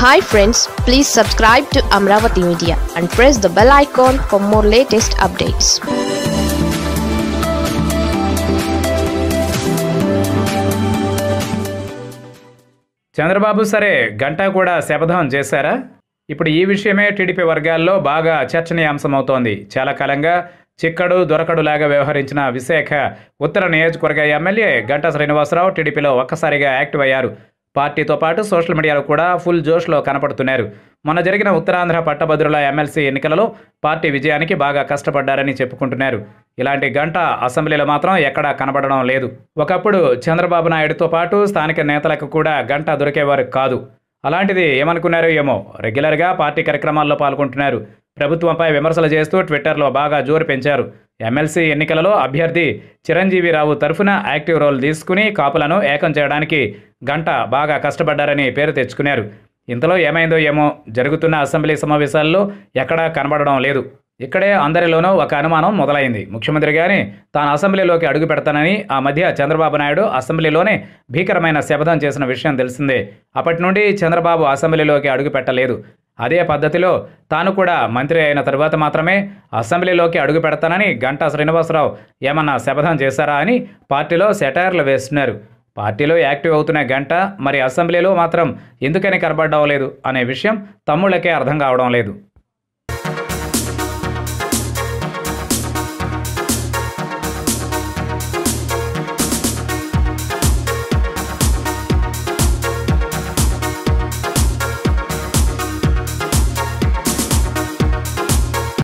hi friends please subscribe to Amaravati media and press the bell icon for more latest updates Chandrababu సరే గంటా కూడా శపథం చేశారా ఇప్పుడు ఈ విషయమే టీడీపీ వర్గాల్లో బాగా చర్చనీయాంశమవుతోంది చాలా కాలంగా చిక్కడు దొరకడులాగా వ్యవహరించిన విశాఖ ఉత్తర నియోజకవర్గ ఎమ్మెల్యే గంటా శ్రీనివాసరావు టీడీపీలో ఒక్కసారిగా యాక్టివ్ అయ్యారు పార్టీతో పాటు సోషల్ మీడియాలో కూడా ఫుల్ జోష్లో కనపడుతున్నారు మొన్న జరిగిన ఉత్తరాంధ్ర పట్టభద్రుల ఎమ్మెల్సీ ఎన్నికలలో పార్టీ విజయానికి బాగా కష్టపడ్డారని చెప్పుకుంటున్నారు ఇలాంటి గంట అసెంబ్లీలో మాత్రం ఎక్కడా కనబడడం లేదు ఒకప్పుడు చంద్రబాబు నాయుడుతో పాటు స్థానిక నేతలకు కూడా గంట దొరికేవారు కాదు అలాంటిది ఏమనుకున్నారో ఏమో రెగ్యులర్గా పార్టీ కార్యక్రమాల్లో పాల్గొంటున్నారు ప్రభుత్వంపై విమర్శలు చేస్తూ ట్విట్టర్లో బాగా జోరు పెంచారు ఎమ్మెల్సీ ఎన్నికలలో అభ్యర్థి చిరంజీవిరావు తరఫున యాక్టివ్ రోల్ తీసుకుని కాపులను ఏకం చేయడానికి గంట బాగా కష్టపడ్డారని పేరు తెచ్చుకున్నారు ఇంతలో ఏమైందో ఏమో జరుగుతున్న అసెంబ్లీ సమావేశాల్లో ఎక్కడా కనబడడం లేదు ఇక్కడే అందరిలోనూ ఒక అనుమానం మొదలైంది ముఖ్యమంత్రిగానే తాను అసెంబ్లీలోకి అడుగు పెడతానని ఆ మధ్య చంద్రబాబు నాయుడు అసెంబ్లీలోనే భీకరమైన శపథం చేసిన విషయం తెలిసిందే అప్పటి నుండి చంద్రబాబు అసెంబ్లీలోకి అడుగు పెట్టలేదు అదే పద్ధతిలో తాను కూడా మంత్రి అయిన తరువాత మాత్రమే అసెంబ్లీలోకి అడుగు పెడతానని గంటా శ్రీనివాసరావు ఏమన్నా శపథం చేశారా అని పార్టీలో సెటైర్లు వేస్తున్నారు పార్టీలో యాక్టివ్ అవుతున్న గంట మరి అసెంబ్లీలో మాత్రం ఎందుకని కనబడడం లేదు అనే విషయం తమ్ముళ్ళకే అర్థం కావడం లేదు